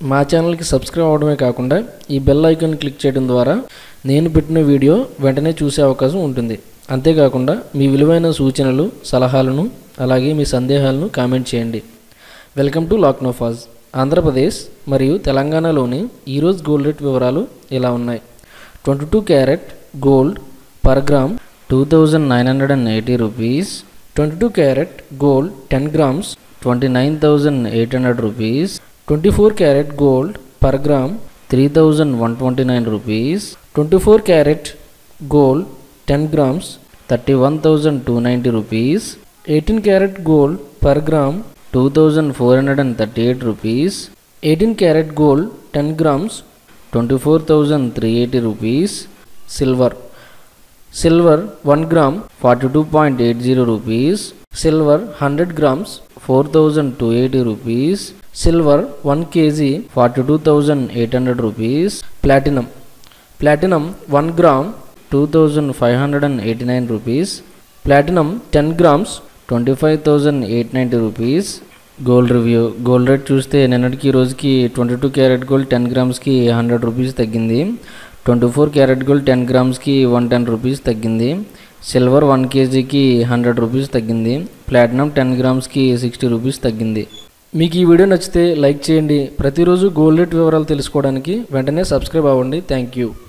మా ఛానల్కి సబ్స్క్రైబ్ అవడమే కాకుండా ఈ బెల్ ఐకాన్ క్లిక్ చేయడం ద్వారా నేను పెట్టిన వీడియో వెంటనే చూసే అవకాశం ఉంటుంది అంతేకాకుండా మీ విలువైన సూచనలు సలహాలను అలాగే మీ సందేహాలను కామెంట్ చేయండి వెల్కమ్ టు లాక్నోఫాజ్ ఆంధ్రప్రదేశ్ మరియు తెలంగాణలోని ఈరోజు గోల్డ్ రేట్ వివరాలు ఇలా ఉన్నాయి twenty two carat gold per gram two thousand nine hundred and eighty rupees twenty two carat gold ten grams twenty nine thousand eight hundred rupees twenty four carat gold per gram three thousand one twenty nine rupees twenty four carat gold ten grams thirty one thousand two ninety rupees eighteen carat gold per gram two thousand four hundred and thirty eight rupees eighteen carat gold ten grams twenty four thousand three eighty rupees silver silver one gram forty two point eight zero rupees silver hundred grams four thousand two eighty rupees silver one KG forty two thousand eight hundred rupees platinum platinum one gram two thousand five hundred and eighty nine rupees platinum ten grams twenty five thousand eight ninety rupees gold review gold rate చూస్తే నిన్నటికి ఈ రోజుకి twenty two carat gold ten గ్రామ్స్కి hundred rupees తగ్గింది twenty four carat gold ten గ్రామ్స్కి one ten rupees తగ్గింది silver one కేజీకి hundred rupees తగ్గింది ప్లాటినం టెన్ గ్రామ్స్కి సిక్స్టీ రూపీస్ తగ్గింది మీకు ఈ వీడియో నచ్చితే లైక్ చేయండి ప్రతిరోజు గోల్డ్ రేట్ వివరాలు తెలుసుకోవడానికి వెంటనే సబ్స్క్రైబ్ అవ్వండి థ్యాంక్ యూ